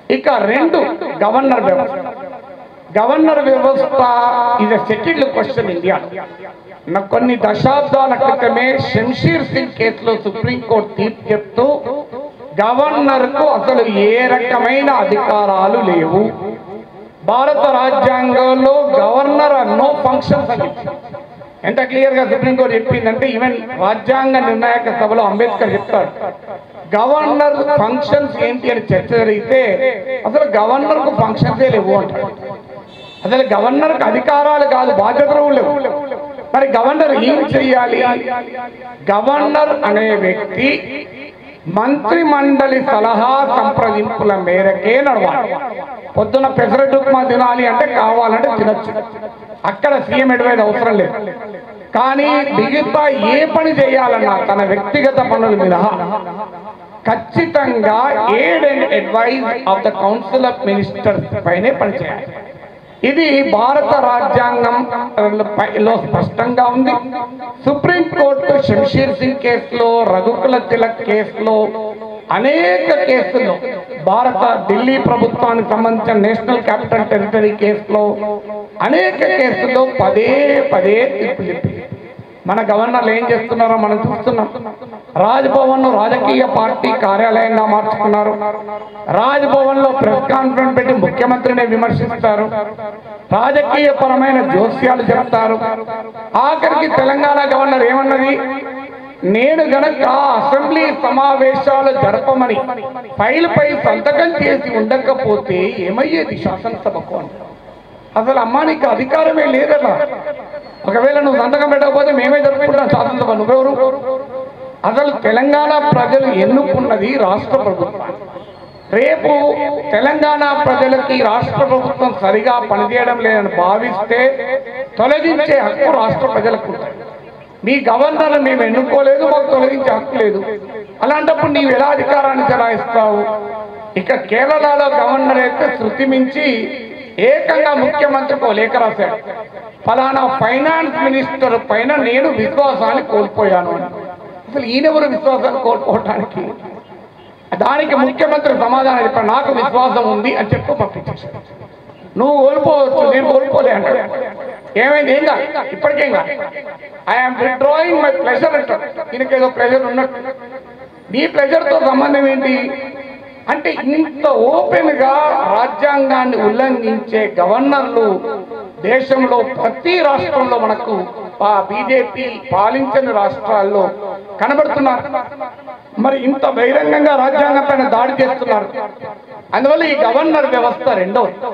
ఇక రెండు గవర్నర్ వ్యవస్థ గవర్నర్ వ్యవస్థ ఇది సెటిల్డ్ క్వశ్చన్ ఇండియా నాకు కొన్ని దశాబ్దాల క్రితమే శంషీర్ సింగ్ కేసులో సుప్రీంకోర్టు తీర్పు చెప్తూ గవర్నర్ కు అసలు ఏ రకమైన అధికారాలు లేవు భారత రాజ్యాంగంలో గవర్నర్ నో ఫంక్షన్స్ అని చెప్పింది. ఎంత క్లియర్ గా సుప్రీంకోర్టు చెప్పిందంటే ఈవెన్ రాజ్యాంగ నిర్ణాయక సభలో అంబేద్కర్ చెప్తాడు గవర్నర్ ఫంక్షన్స్ ఏంటి అని చర్చ జరిగితే అసలు గవర్నర్ కు ఫంక్షన్సే లేవు అంటాడు అసలు గవర్నర్ కు అధికారాలు కాదు బాధ్యతలు కూడా లేవు మరి గవర్నర్ ఏం చెయ్యాలి గవర్నర్ అనే వ్యక్తి మంత్రి మండలి సలహా సంప్రదింపుల మేరకే నడవాలి పొద్దున పెసరట్టు ఉప్మా తినాలి అంటే కావాలంటే తినొచ్చు అక్కడ సీఎం అడ్వైజ్ అవసరం లేదు కానీ మిగతా ఏ పని చేయాలన్నా తన వ్యక్తిగత పనుల మీద ఖచ్చితంగా aid and advise of the council of ministers పైనే పనిచేయాలి ఇది భారత రాజ్యాంగం లో స్పష్టంగా ఉంది సుప్రీం కోర్టు శంషీర్ సింగ్ కేసులో రఘుకుల తిలక్ కేసులో అనేక కేసుల్లో భారత ఢిల్లీ ప్రభుత్వానికి సంబంధించిన నేషనల్ క్యాపిటల్ టెరిటరీ కేసులో అనేక కేసుల్లో పదే పదే తీర్పు చెప్పింది మన గవర్నర్లు ఏం చేస్తున్నారో మనం చూస్తున్నాం రాజ్భవన్ రాజకీయ పార్టీ కార్యాలయంగా మార్చుకున్నారు రాజ్భవన్ లో ప్రెస్ కాన్ఫరెన్స్ పెట్టి ముఖ్యమంత్రిని విమర్శిస్తారు రాజకీయ పరమైన జోస్యాలు చెప్తారు ఆఖరికి తెలంగాణ గవర్నర్ ఏమన్నది నేను గనక అసెంబ్లీ సమావేశాలు జరపమని ఫైల్ పై సంతకం చేసి ఉండకపోతే ఏమయ్యేది శాసనసభకు అంటారు అసలు అమ్మా నీకు అధికారమే లేదట ఒకవేళ నువ్వు సంతకం పెట్టకపోతే మేమే జరుపుకుంటాం శాసనసభ నువ్వెవరు అసలు తెలంగాణ ప్రజలు ఎన్నుకున్నది రాష్ట్ర ప్రభుత్వం రేపు తెలంగాణ ప్రజలకి రాష్ట్ర ప్రభుత్వం సరిగా పనిచేయడం లేదని భావిస్తే తొలగించే హక్కు రాష్ట్ర ప్రజలకు ఉంటుంది మీ గవర్నర్ మేము ఎన్నుకోలేదు మాకు తొలగించే హక్కు లేదు అలాంటప్పుడు నీవు ఎలా అధికారాన్ని చెలాయిస్తావు ఇక కేరళలో గవర్నర్ అయితే శృతి మించి ఏకంగా ముఖ్యమంత్రికి ఓ లేఖ రాశాడు ఫలానా ఫైనాన్స్ మినిస్టర్ పైన నేను విశ్వాసాన్ని కోల్పోయాను అని. అసలు ఈయనెవరు విశ్వాసాన్ని కోల్పోవటానికి దానికి ముఖ్యమంత్రి సమాధానం చెప్పాడు నాకు విశ్వాసం ఉంది అని చెప్పు పంపించేశాడు నువ్వు కోల్పోవచ్చు నేను కోల్పోలే అంటాడు ఏమైంది ఏం కాదు ఇప్పటికేం కాదు ఐఎమ్ విత్డ్రాయింగ్ మై ప్లెజర్ అంటాడు ఈయనకి ఏదో ప్లెజర్ ఉన్నట్టు నీ ప్లెజర్తో సంబంధం ఏంటి అంటే ఇంత ఓపెన్ గా రాజ్యాంగాన్ని ఉల్లంఘించే గవర్నర్లు దేశంలో ప్రతి రాష్ట్రంలో మనకు బీజేపీ పాలించని రాష్ట్రాల్లో కనబడుతున్నారు మరి ఇంత బహిరంగంగా రాజ్యాంగం పైన దాడి చేస్తున్నారు అందువల్ల ఈ గవర్నర్ వ్యవస్థ రెండవది